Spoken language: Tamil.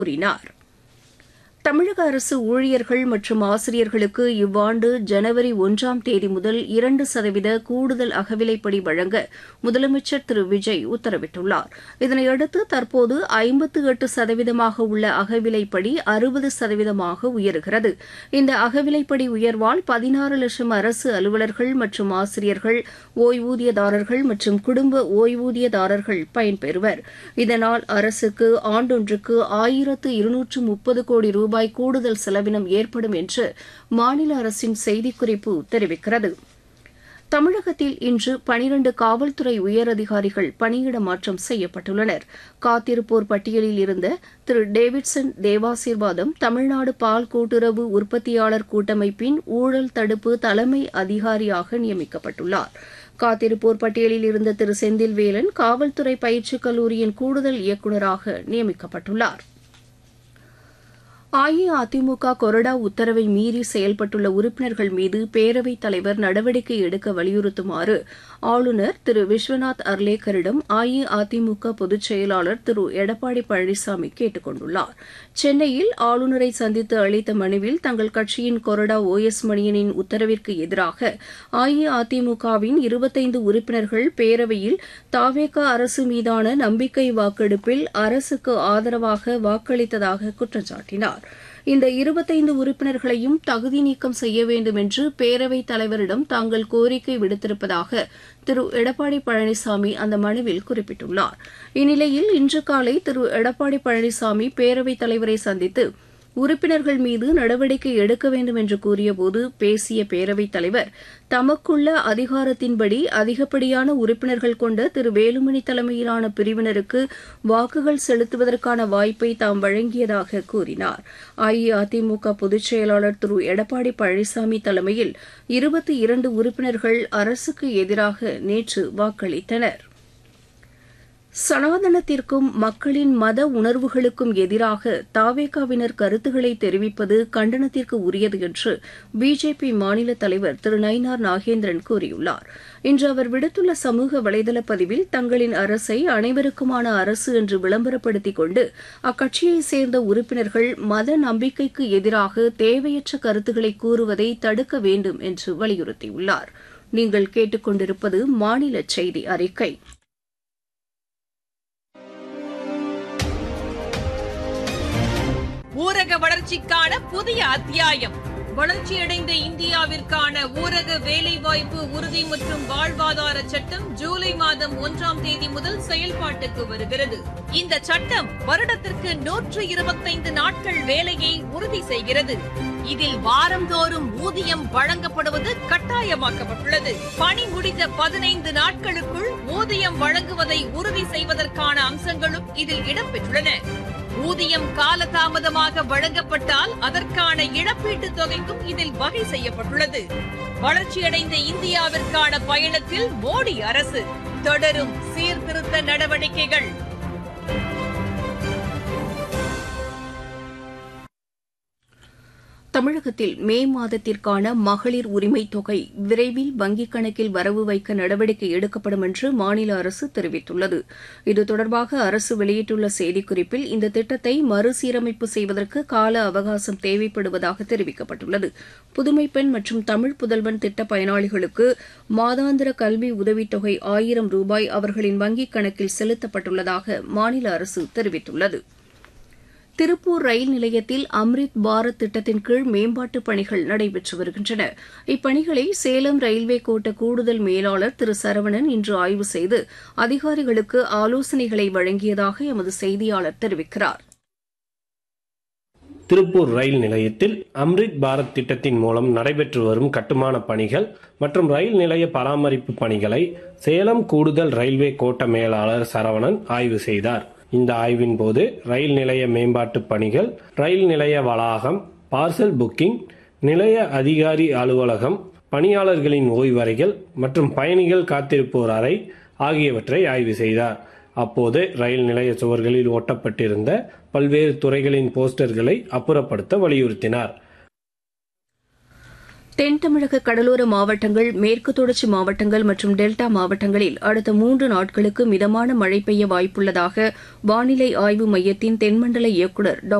கூறினார் தமிழக அரசு ஊழியர்கள் மற்றும் ஆசிரியர்களுக்கு இவ்வாண்டு ஜனவரி ஒன்றாம் தேதி முதல் இரண்டு சதவீத கூடுதல் அகவிலைப்படி வழங்க முதலமைச்சர் திரு விஜய் உத்தரவிட்டுள்ளார் இதனையடுத்து தற்போது ஐம்பத்து எட்டு சதவீதமாக உள்ள அகவிலைப்படி அறுபது சதவீதமாக உயருகிறது இந்த அகவிலைப்படி உயர்வால் பதினாறு லட்சம் அரசு அலுவலர்கள் மற்றும் ஆசிரியர்கள் ஓய்வூதியதாரர்கள் மற்றும் குடும்ப ஓய்வூதியதாரர்கள் பயன்பெறுவர் இதனால் அரசுக்கு ஆண்டொன்றுக்கு ஆயிரத்து இருநூற்று முப்பது கோடி ரூபாய் ரூபாய் கூடுதல் செலவினம் ஏற்படும் என்று மாநில அரசின் செய்திக்குறிப்பு தெரிவிக்கிறது தமிழகத்தில் இன்று பனிரண்டு காவல்துறை உயரதிகாரிகள் பணியிட மாற்றம் செய்யப்பட்டுள்ளனர் காத்திருப்போர் பட்டியலில் இருந்த திரு டேவிட்சன் தேவாசீர்வாதம் தமிழ்நாடு பால் கூட்டுறவு உற்பத்தியாளர் கூட்டமைப்பின் ஊழல் தடுப்பு தலைமை அதிகாரியாக நியமிக்கப்பட்டுள்ளார் காத்திருப்போர் பட்டியலில் இருந்த திரு செந்தில்வேலன் காவல்துறை பயிற்சிக் கல்லூரியின் கூடுதல் இயக்குநராக நியமிக்கப்பட்டுள்ளார் அஇஅதிமுக கொறடா உத்தரவை மீறி செயல்பட்டுள்ள உறுப்பினர்கள் மீது பேரவைத் தலைவர் நடவடிக்கை எடுக்க வலியுறுத்துமாறு ஆளுநர் திரு விஸ்வநாத் அர்லேக்கரிடம் அஇஅதிமுக பொதுச் செயலாளர் திரு எடப்பாடி பழனிசாமி கேட்டுக் கொண்டுள்ளார் சென்னையில் ஆளுநரை சந்தித்து அளித்த மனுவில் தங்கள் கட்சியின் கொறடா ஓ எஸ் மணியனின் உத்தரவிற்கு எதிராக அஇஅதிமுகவின் இருபத்தைந்து உறுப்பினர்கள் பேரவையில் தாவேக அரசு மீதான நம்பிக்கை வாக்கெடுப்பில் அரசுக்கு ஆதரவாக வாக்களித்ததாக குற்றம் சாட்டினார் இந்த இருபத்தைந்து உறுப்பினர்களையும் தகுதி நீக்கம் செய்ய வேண்டும் என்று பேரவைத் தலைவரிடம் தாங்கள் கோரிக்கை விடுத்திருப்பதாக திரு எடப்பாடி பழனிசாமி அந்த மனுவில் குறிப்பிட்டுள்ளார் இந்நிலையில் இன்று காலை திரு எடப்பாடி பழனிசாமி பேரவைத் தலைவரை சந்தித்து உறுப்பினர்கள் மீது நடவடிக்கை எடுக்க வேண்டும் என்று கூறியபோது பேசிய பேரவைத் தலைவர் தமக்குள்ள அதிகாரத்தின்படி அதிகப்படியான உறுப்பினர்கள் கொண்ட திரு வேலுமணி தலைமையிலான பிரிவினருக்கு வாக்குகள் செலுத்துவதற்கான வாய்ப்பை தாம் வழங்கியதாக கூறினார் அஇஅதிமுக பொதுச் செயலாளர் திரு எடப்பாடி பழனிசாமி தலைமையில் இருபத்தி இரண்டு உறுப்பினர்கள் அரசுக்கு எதிராக நேற்று வாக்களித்தனா் சனாதனத்திற்கும் மக்களின் மத உணர்வுகளுக்கும் எதிராக தாவேகாவினர் கருத்துக்களை தெரிவிப்பது கண்டனத்திற்கு உரியது என்று பிஜேபி மாநில தலைவர் திரு நயினார் நாகேந்திரன் கூறியுள்ளார் இன்று அவர் விடுத்துள்ள சமூக வலைதள பதிவில் தங்களின் அரசை அனைவருக்குமான அரசு என்று விளம்பரப்படுத்திக் கொண்டு அக்கட்சியைச் சேர்ந்த உறுப்பினர்கள் மத நம்பிக்கைக்கு எதிராக தேவையற்ற கருத்துக்களை கூறுவதை தடுக்க வேண்டும் என்று வலியுறுத்தியுள்ளார் நீங்கள் கேட்டுக்கொண்டிருப்பது மாநில செய்தி அறிக்கை ஊரக வளர்ச்சிக்கான புதிய அத்தியாயம் வளர்ச்சியடைந்த இந்தியாவிற்கான ஊரக வேலைவாய்ப்பு உறுதி மற்றும் வாழ்வாதார சட்டம் ஜூலை மாதம் ஒன்றாம் தேதி முதல் செயல்பாட்டுக்கு வருகிறது இந்த சட்டம் வருடத்திற்கு நூற்று இருபத்தைந்து நாட்கள் வேலையை உறுதி செய்கிறது இதில் வாரந்தோறும் ஊதியம் வழங்கப்படுவது கட்டாயமாக்கப்பட்டுள்ளது பணி முடிந்த பதினைந்து நாட்களுக்குள் ஊதியம் வழங்குவதை உறுதி செய்வதற்கான அம்சங்களும் இதில் இடம்பெற்றுள்ளன ஊதியம் காலதாமதமாக வழங்கப்பட்டால் அதற்கான இழப்பீட்டுத் தொகைக்கும் இதில் வகை செய்யப்பட்டுள்ளது வளர்ச்சியடைந்த இந்தியாவிற்கான பயணத்தில் மோடி அரசு தொடரும் சீர்திருத்த நடவடிக்கைகள் தமிழகத்தில் மே மாதத்திற்கான மகளிர் உரிமைத் தொகை விரைவில் வங்கிக் கணக்கில் வரவு வைக்க நடவடிக்கை எடுக்கப்படும் என்று மாநில அரசு தெரிவித்துள்ளது இது தொடர்பாக அரசு வெளியிட்டுள்ள செய்திக்குறிப்பில் இந்த திட்டத்தை மறுசீரமைப்பு செய்வதற்கு கால அவகாசம் தேவைப்படுவதாக தெரிவிக்கப்பட்டுள்ளது புதுமை பெண் மற்றும் தமிழ் புதல்வன் திட்ட பயனாளிகளுக்கு மாதாந்திர கல்வி உதவித்தொகை ஆயிரம் ரூபாய் அவர்களின் வங்கிக் கணக்கில் செலுத்தப்பட்டுள்ளதாக மாநில அரசு தெரிவித்துள்ளது திருப்பூர் ரயில் நிலையத்தில் அம்ரித் பாரத் திட்டத்தின் கீழ் மேம்பாட்டுப் பணிகள் நடைபெற்று வருகின்றன இப்பணிகளை சேலம் ரயில்வே கோட்ட கூடுதல் மேலாளர் திரு சரவணன் இன்று ஆய்வு செய்து அதிகாரிகளுக்கு ஆலோசனைகளை வழங்கியதாக எமது செய்தியாளர் தெரிவிக்கிறார் திருப்பூர் ரயில் நிலையத்தில் அம்ரித் பாரத் திட்டத்தின் மூலம் நடைபெற்று வரும் கட்டுமான பணிகள் மற்றும் ரயில் நிலைய பராமரிப்பு பணிகளை சேலம் கூடுதல் ரயில்வே கோட்ட மேலாளர் சரவணன் ஆய்வு செய்தார் இந்த ஆய்வின் போது ரயில் நிலைய மேம்பாட்டு பணிகள் ரயில் நிலைய வளாகம் பார்சல் புக்கிங் நிலைய அதிகாரி அலுவலகம் பணியாளர்களின் ஓய்வறைகள் மற்றும் பயணிகள் காத்திருப்போர் அறை ஆகியவற்றை ஆய்வு செய்தார் அப்போது ரயில் நிலைய சுவர்களில் ஒட்டப்பட்டிருந்த பல்வேறு துறைகளின் போஸ்டர்களை அப்புறப்படுத்த வலியுறுத்தினார் தென் தமிழக கடலோர மாவட்டங்கள் மேற்கு தொடர்ச்சி மாவட்டங்கள் மற்றும் டெல்டா மாவட்டங்களில் அடுத்த மூன்று நாட்களுக்கு மிதமான மழை பெய்ய வாய்ப்புள்ளதாக வானிலை ஆய்வு மையத்தின் தென்மண்டல இயக்குநர் டாக்டர்